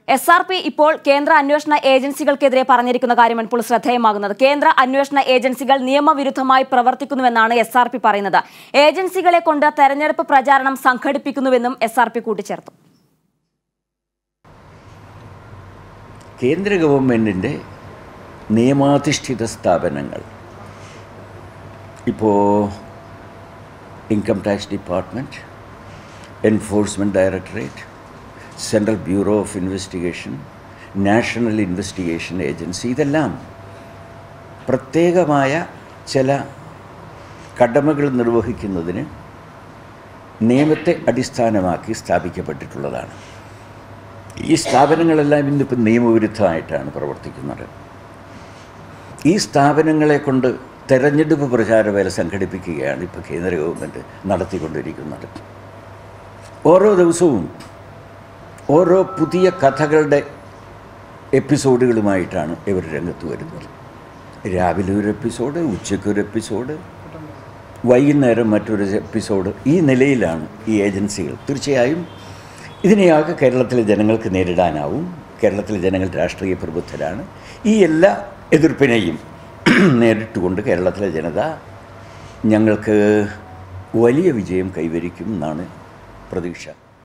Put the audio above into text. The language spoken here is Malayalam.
എസ് ആർ പി ഇപ്പോൾ കേന്ദ്ര അന്വേഷണ ഏജൻസികൾക്കെതിരെ പറഞ്ഞിരിക്കുന്ന കാര്യമാണ് ഇപ്പോൾ ശ്രദ്ധേയമാകുന്നത് കേന്ദ്ര അന്വേഷണ ഏജൻസികൾ നിയമവിരുദ്ധമായി പ്രവർത്തിക്കുന്നുവെന്നാണ് എസ് ആർ പി പറയുന്നത് ഏജൻസികളെ കൊണ്ട് തെരഞ്ഞെടുപ്പ് പ്രചാരണം സംഘടിപ്പിക്കുന്നുവെന്നും എസ് ആർ പി കൂട്ടിച്ചേർത്തു കേന്ദ്ര ഗവൺമെൻറ്റിൻ്റെ നിയമാധിഷ്ഠിത സ്ഥാപനങ്ങൾ ഇപ്പോൾ income tax department enforcement directorate central bureau of investigation national investigation agency ഇതെല്ലാം പ്രത്യേകമായ ചില കടമകൾ നിർവഹിക്കുന്നതിന് നിയമത്തെ അടിസ്ഥാനമാക്കി സ്ഥാപിക്കപ്പെട്ടിട്ടുള്ളതാണ് ഈ സ്ഥാപനങ്ങളെല്ലാം ഇന്നിപ്പോൾ നിയമവിരുദ്ധമായിട്ടാണ് പ്രവർത്തിക്കുന്നത് ഈ സ്ഥാപനങ്ങളെ കൊണ്ട് തെരഞ്ഞെടുപ്പ് പ്രചാരവേല സംഘടിപ്പിക്കുകയാണ് ഇപ്പോൾ കേന്ദ്ര ഗവൺമെൻറ് നടത്തിക്കൊണ്ടിരിക്കുന്നത് ഓരോ ദിവസവും ഓരോ പുതിയ കഥകളുടെ എപ്പിസോഡുകളുമായിട്ടാണ് ഇവർ രംഗത്ത് വരുന്നത് രാവിലെ ഒരു എപ്പിസോഡ് ഉച്ചയ്ക്കൊരു എപ്പിസോഡ് വൈകുന്നേരം മറ്റൊരു എപ്പിസോഡ് ഈ നിലയിലാണ് ഈ ഏജൻസികൾ തീർച്ചയായും ഇതിനെയൊക്കെ കേരളത്തിലെ ജനങ്ങൾക്ക് നേരിടാനാവും കേരളത്തിലെ ജനങ്ങൾ രാഷ്ട്രീയ പ്രബുദ്ധരാണ് ഈ എല്ലാ എതിർപ്പിനെയും നേരിട്ടുകൊണ്ട് കേരളത്തിലെ ജനത ഞങ്ങൾക്ക് വലിയ വിജയം കൈവരിക്കും എന്നാണ് പ്രതീക്ഷ